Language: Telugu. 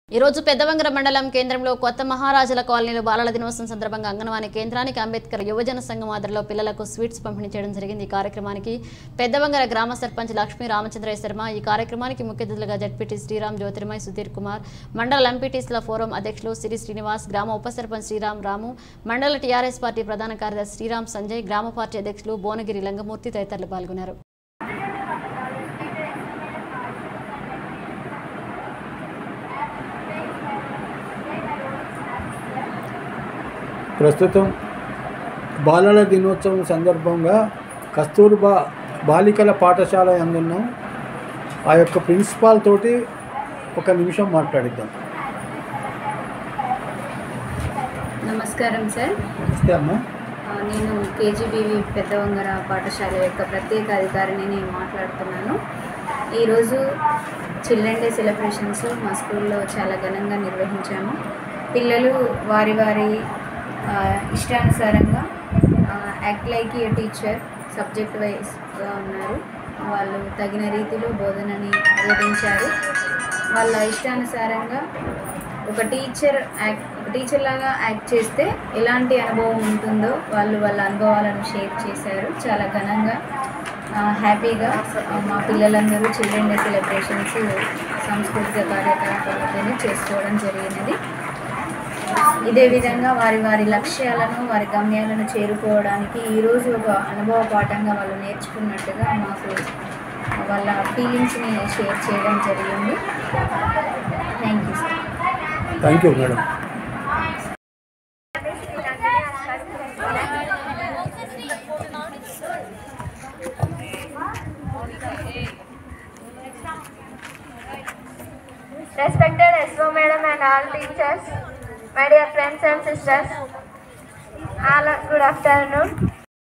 ఈ రోజు పెద్దవంగర మండలం కేంద్రంలో కొత్త మహారాజుల కాలనీలో బాలల దినోత్సవం సందర్భంగా అంగన్వాడీ కేంద్రానికి అంబేద్కర్ యువజన సంఘం ఆధ్వర్యంలో పిల్లలకు స్వీట్స్ పంపిణీ చేయడం జరిగింది ఈ కార్యక్రమానికి పెద్దవంగర గ్రామ సర్పంచ్ లక్ష్మీ రామచంద్రయ్య శర్మ ఈ కార్యక్రమానికి ముఖ్య అతిథులుగా జడ్పీటీ శ్రీరామ్ జ్యోతిర్మయ్ సుధీర్ కుమార్ మండల ఎంపీటీసీల ఫోరం అధ్యక్షులు సిరి శ్రీనివాస్ గ్రామ ఉప సర్పంచ్ శ్రీరామ్ రాము మండల టీఆర్ఎస్ పార్టీ ప్రధాన కార్యదర్శి శ్రీరామ్ సంజయ్ గ్రామ పార్టీ అధ్యక్షులు భువనగిరి లంగమూర్తి తదితరులు పాల్గొన్నారు ప్రస్తుతం బాలల దినోత్సవం సందర్భంగా కస్తూర్బా బాలికల పాఠశాల అందున్నాం ఆ యొక్క ప్రిన్సిపాల్ తోటి ఒక నిమిషం మాట్లాడిద్దాం నమస్కారం సార్ నమస్తే అమ్మా ఆ, నేను కేజీబీవి పెద్దవంగర పాఠశాల యొక్క ప్రత్యేక అధికారిని నేను మాట్లాడుతున్నాను ఈరోజు చిల్డ్రన్ డే సెలబ్రేషన్స్ మా స్కూల్లో చాలా ఘనంగా నిర్వహించాము పిల్లలు వారి వారి ఆ, ఇష్టానుసారంగా act like a teacher subject వైజ్గా ఉన్నారు వాళ్ళు తగిన రీతిలో బోధనని బోధించారు వాళ్ళ ఇష్టానుసారంగా ఒక టీచర్ యాక్ట్ ఒక టీచర్ లాగా యాక్ట్ చేస్తే ఎలాంటి అనుభవం ఉంటుందో వాళ్ళు వాళ్ళ అనుభవాలను షేర్ చేశారు చాలా ఘనంగా ఆ, హ్యాపీగా ఆ, మా పిల్లలందరూ చిల్డ్రన్ డే సెలబ్రేషన్స్ సాంస్కృతిక కార్యకలాపాలతోనే చేసుకోవడం జరిగినది ఇదే విధంగా వారి వారి లక్ష్యాలను వారి గమ్యాలను చేరుకోవడానికి ఈరోజు ఒక అనుభవ పాఠంగా వాళ్ళు నేర్చుకున్నట్టుగా మాకు వాళ్ళ ఫీలింగ్స్ని షేర్ చేయడం జరిగింది thank you sir thank you madam Respected SO madam and all teachers, my dear friends and sisters, all good afternoon.